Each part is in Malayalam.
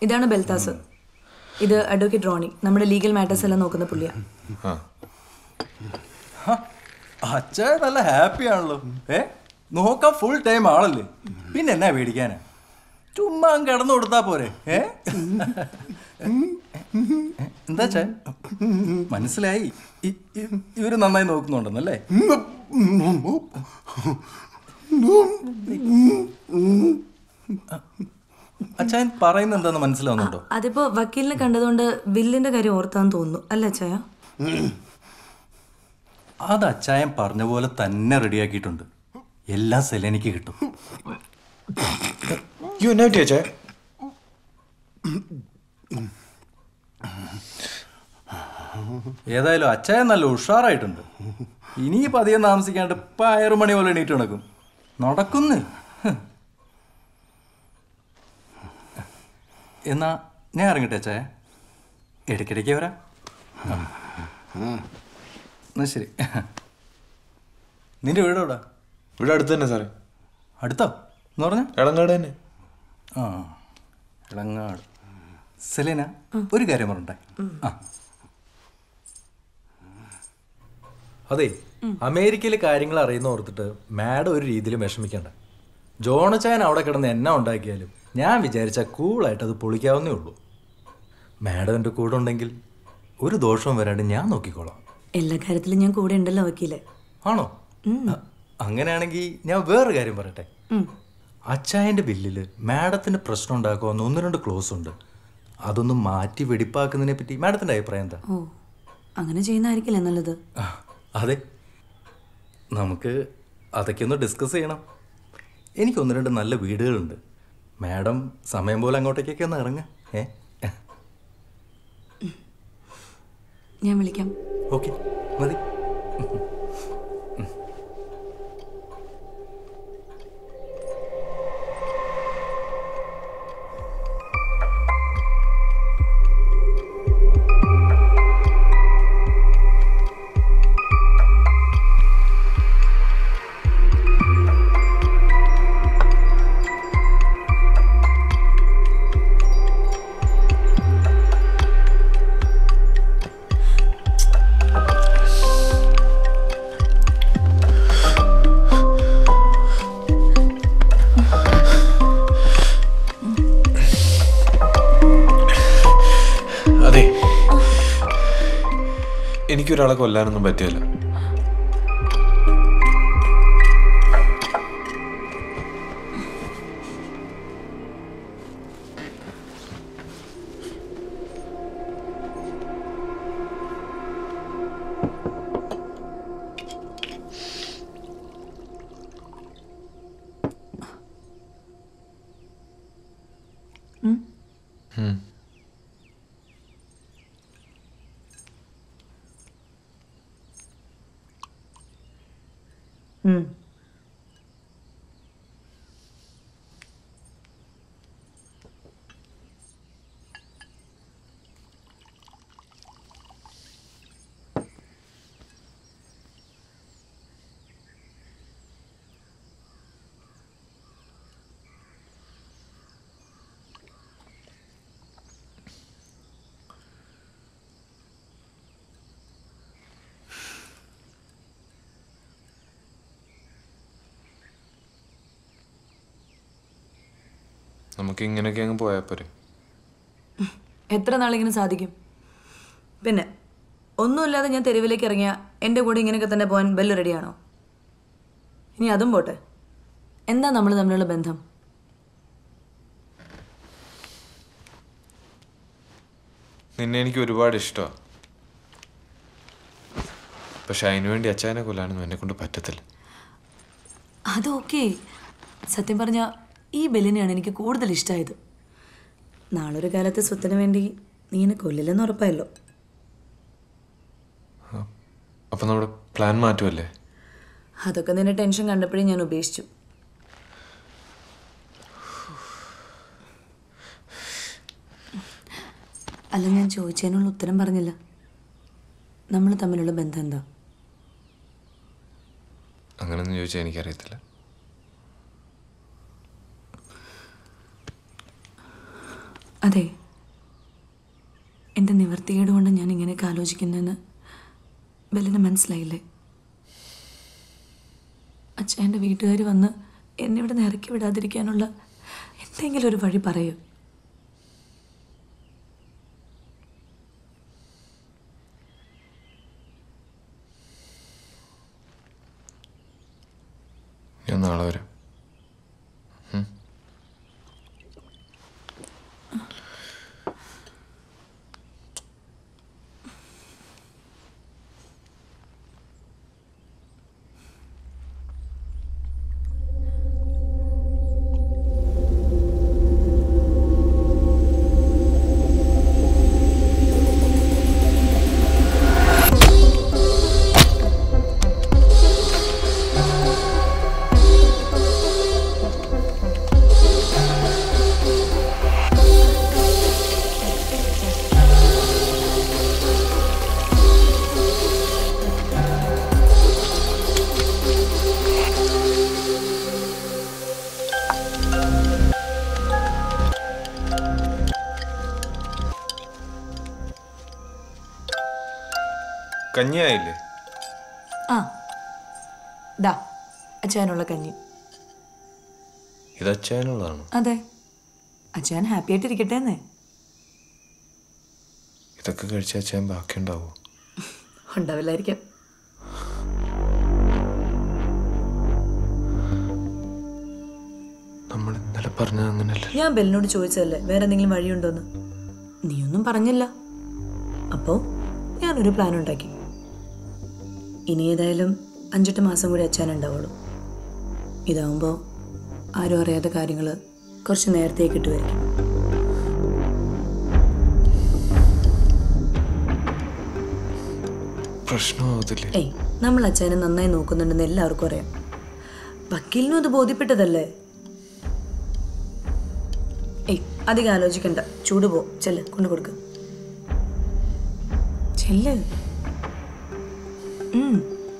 ഇതാണ് ബെൽത്താസ് ഇത് അഡ്വക്കേറ്റ് റോണി നമ്മുടെ ലീഗൽ മാറ്റേഴ്സ് എല്ലാം നോക്കുന്ന പുള്ളിയാ അച്ഛ നല്ല ഹാപ്പി ആണല്ലോ ഏ നോക്കാൻ ഫുൾ ടൈം ആളല്ലേ പിന്നെ എന്നാ പേടിക്കാനാ ചുമ്മാ അങ്ങ് കിടന്നു കൊടുത്താ പോരെ ഏ എന്താ ചേ മനസ്സിലായി ഇ- ഇ- ഇവര് നന്നായി നോക്കുന്നുണ്ടെന്നല്ലേ അച്ഛൻ പറയുന്നത് എന്താന്ന് മനസ്സിലാവുന്നുണ്ടോ അതിപ്പോ വക്കീലിനെ കണ്ടതുകൊണ്ട് ബില്ലിന്റെ കാര്യം ഓർത്താന്ന് തോന്നുന്നു അല്ല ചായ അത് അച്ചായൻ പറഞ്ഞ പോലെ തന്നെ റെഡിയാക്കിയിട്ടുണ്ട് എല്ലാം സെലനിക്ക് കിട്ടും യു എന്നാ പറ്റി അച്ഛാ ഏതായാലും അച്ചായൻ നല്ല ഉഷാറായിട്ടുണ്ട് ഇനി പതിയെ താമസിക്കാണ്ട് ഇപ്പം ആയിരം മണി പോലെ എണീറ്റ് നടക്കും നടക്കുന്നു ഹ്. എന്നാ ഞാൻ ഇറങ്ങട്ടെ അച്ചായ ഇടയ്ക്കിടയ്ക്ക് വരാം ആ. എന്നാ ശരി നിന്റെ വീട് എവിടെ ഇവിടെ അടുത്ത് തന്നെ സാറേ അടുത്തോ എന്ന് പറഞ്ഞ എളങ്ങാട് തന്നെ ആ ഇളങ്ങാട് സെലീന ഒരു കാര്യം പറഞ്ഞേ ആ അതെ അമേരിക്കയിലെ കാര്യങ്ങൾ അറിയുന്ന ഓർത്തിട്ട് മാഡം ഒരു രീതിയിലും വിഷമിക്കണ്ട ജോണച്ചായൻ അവിടെ കിടന്ന് എന്നാ ഉണ്ടാക്കിയാലും ഞാൻ വിചാരിച്ച കൂളായിട്ട് അത് പൊളിക്കാവുന്നേ ഉള്ളൂ മാഡം എൻ്റെ കൂടെ ഉണ്ടെങ്കിൽ ഒരു ദോഷവും വരാണ്ട് ഞാൻ നോക്കിക്കോളാം എല്ലാ കാര്യത്തിലും ഞാൻ കൂടെ ഉണ്ടല്ലോ വക്കീലെ ആണോ അ- അങ്ങനെയാണെങ്കിൽ ഞാൻ വേറൊരു കാര്യം പറയട്ടെ അച്ചായൻ്റെ ബില്ലിൽ മാഡത്തിന് പ്രശ്നം ഉണ്ടാക്കുമെന്ന് ഒന്ന് രണ്ട് ക്ലോസ് ഉണ്ട് അതൊന്ന് മാറ്റി വെടിപ്പാക്കുന്നതിനെ പറ്റി മാഡത്തിൻ്റെ അഭിപ്രായം എന്താ ഓ അങ്ങനെ ചെയ്യുന്നതായിരിക്കില്ലേ നല്ലത് ആ, അതെ നമുക്ക് അതൊക്കെ ഒന്ന് ഡിസ്കസ് ചെയ്യണം എനിക്ക് ഒന്ന് രണ്ട് നല്ല വീടുകളുണ്ട് മാഡം സമയം പോലെ അങ്ങോട്ടേക്കൊക്കെ ഒന്ന് ഇറങ്ങ ഏ ഞാൻ വിളിക്കാം ഓക്കെ മതി അതെ എനിക്കൊരാളെ കൊല്ലാനൊന്നും പറ്റിയല്ല ഉം. നമുക്ക് ഇങ്ങനെയൊക്കെ അങ്ങ് പോയാൽ പോരെ എത്ര നാളിങ്ങനെ സാധിക്കും പിന്നെ ഒന്നുമില്ലാതെ ഞാൻ തെരുവിലേക്ക് ഇറങ്ങിയ എൻ്റെ കൂടെ ഇങ്ങനെയൊക്കെ തന്നെ പോകാൻ ബെല്ല് റെഡിയാണോ ഇനി അതും പോട്ടെ എന്താ നമ്മൾ തമ്മിലുള്ള ബന്ധം നിന്നെ എനിക്ക് ഒരുപാട് ഇഷ്ടമാണ് പക്ഷെ അതിനു വേണ്ടി അച്ചായനെ കൊല്ലാനൊന്നും എന്നെ കൊണ്ട് പറ്റത്തില്ല അതൊക്കെ സത്യം പറഞ്ഞ ഈ ബെല്ലിനെയാണ് എനിക്ക് കൂടുതൽ ഇഷ്ടമായത് നാളൊരു കാലത്ത് സ്വത്തിന് വേണ്ടി നീ എന്നെ കൊല്ലില്ലെന്ന് ഉറപ്പായല്ലോ അപ്പം നമ്മുടെ പ്ലാൻ മാറ്റുമല്ലേ അതൊക്കെ നിന്റെ ടെൻഷൻ കണ്ടപ്പോഴേ ഞാൻ ഉപേക്ഷിച്ചു അല്ല ഞാൻ ചോദിച്ചതിനുള്ള ഉത്തരം പറഞ്ഞില്ല നമ്മൾ തമ്മിലുള്ള ബന്ധം എന്താ അങ്ങനെയൊന്നും ചോദിച്ചാൽ എനിക്കറിയത്തില്ല അതെ എൻ്റെ നിവർത്തികേട് കൊണ്ട് ഞാൻ ഇങ്ങനെയൊക്കെ ആലോചിക്കുന്നതെന്ന് ബെല്ലിന് മനസ്സിലായില്ലേ അച്ഛൻ എൻ്റെ വീട്ടുകാർ വന്ന് എന്നെ ഇവിടെ നിന്ന് ഇറക്കി വിടാതിരിക്കാനുള്ള എന്തെങ്കിലും ഒരു വഴി പറയൂ ഞാൻ നാളെ വരാം കഞ്ഞിയായില്ലേ ആ ദാ അച്ഛനുള്ള കഞ്ഞി ഇത് അച്ചായനുള്ളതാണോ അതെ അച്ഛൻ ഹാപ്പി ആയിട്ടിരിക്കട്ടെ എന്നേ ഇതൊക്കെ കഴിച്ച അച്ചായൻ ബാക്കിയുണ്ടാവോ ഉണ്ടാവില്ലായിരിക്കാം നമ്മൾ ഇന്നലെ പറഞ്ഞത് അങ്ങനല്ല ഞാൻ ബെല്ലിനോട് ചോദിച്ചതല്ലേ വേറെ എന്തെങ്കിലും വഴിയുണ്ടോന്ന് നീയൊന്നും പറഞ്ഞില്ല അപ്പോൾ ഞാനൊരു പ്ലാൻ ഉണ്ടാക്കി ഇനി ഏതായാലും അഞ്ചെട്ട് മാസം കൂടി അച്ഛൻ ഉണ്ടാവുള്ളൂ ഇതാവുമ്പോൾ ആരും അറിയാത്ത കാര്യങ്ങൾ കുറച്ച് നേരത്തെ കിട്ടുമായിരിക്കും പ്രശ്നമാവത്തില്ലേ ഏയ് നമ്മൾ അച്ഛനെ നന്നായി നോക്കുന്നുണ്ടെന്ന് എല്ലാവർക്കും അറിയാം വക്കീലിനും അത് ബോധ്യപ്പെട്ടതല്ലേ ഏയ് അധികം ആലോചിക്കണ്ട ചൂട് പോ ചെല്ല് കൊണ്ടു കൊടുക്ക ചെല്ല് ഉം.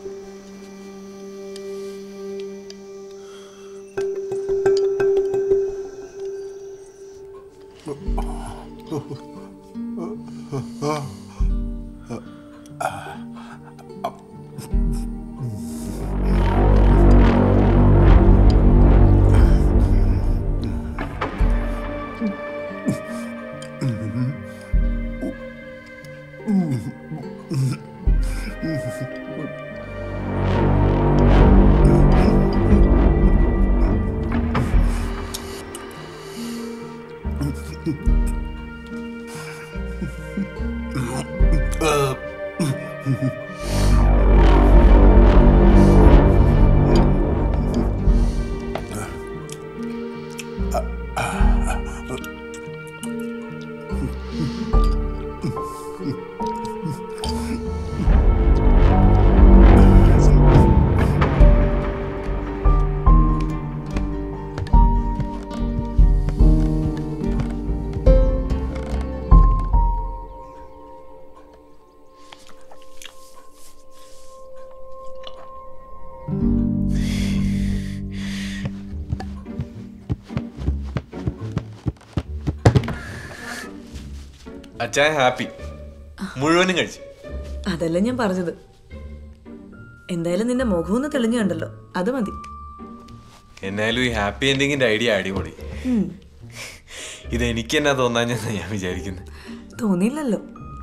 അച്ചായൻ ഹാപ്പി മുഴുവനും കഴിച്ചു അതല്ല ഞാൻ പറഞ്ഞത് എന്തായാലും നിന്റെ മുഖം ഒന്ന് തെളിഞ്ഞു കണ്ടല്ലോ അത് മതി എന്നാലും ഈ ഹാപ്പി എൻഡിങ്ങിന്റെ ഐഡിയ അടിപൊളി ഉം. ഇത് എനിക്ക് എന്നാ തോന്നാഞ്ഞെന്നാ ഞാൻ വിചാരിക്കുന്നത് തോന്നിയില്ലല്ലോ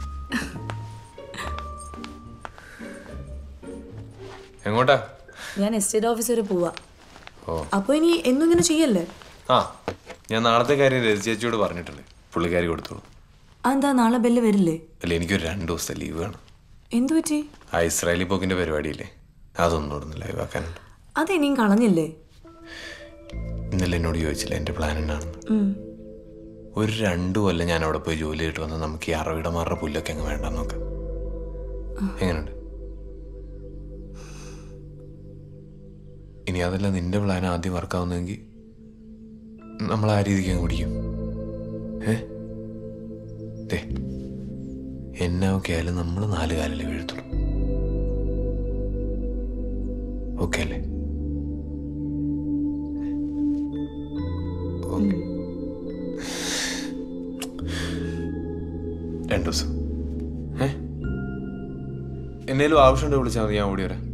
എങ്ങോട്ടാ ഞാൻ എസ്റ്റേറ്റ് ഓഫീസ് വരെ പോവാ ഓ അപ്പോൾ ഇനി എന്നും ഇങ്ങനെ ചെയ്യല്ലേ ആ ഞാൻ നാളത്തെ കാര്യം രജി ചേച്ചിയോട് പറഞ്ഞിട്ടുണ്ട് പുള്ളിക്കാരി കൊടുത്തോളൂ അതെന്താ നാളെ ബെല്ല് വരില്ലേ അല്ല എനിക്കൊരു രണ്ട് ദിവസത്തെ ലീവ് വേണം എന്തു പറ്റി ആ ഇസ്രായേലി പോക്കിന്റെ പരിപാടിയില്ലേ അതൊന്നും ഇവിടെ ലൈവ് ആക്കാനുണ്ട് അത് ഇനിയും കളഞ്ഞില്ലേ ഇന്നലെ എന്നോട് ചോദിച്ചില്ല എൻ്റെ പ്ലാൻ എന്നാണെന്ന് ഉം. ഒരു രണ്ടു കൊല്ലം ഞാൻ അവിടെ പോയി ജോലി ചെയ്തിട്ട് വന്നാൽ നമുക്ക് ഈ അറവിടമാരുടെ പുല്ലൊക്കെ അങ്ങ് വേണ്ടെന്ന് നോക്കാം എങ്ങനെയുണ്ട് ഇനി അതല്ല നിന്റെ പ്ലാൻ ആദ്യം വർക്കാവുന്നെങ്കിൽ നമ്മൾ ആ രീതിക്ക് അങ്ങ് പിടിക്കും ഏ ദേ എന്നെ ഒക്കെ ആയാലും നമ്മൾ നാല് കാലിൽ വീഴത്തുള്ളൂ ഓക്കെ അല്ലേ രണ്ടു ദിവസം ഏ എന്നേലും ആവശ്യമുണ്ട് വിളിച്ചാൽ മതി ഞാൻ ഓടി വരാം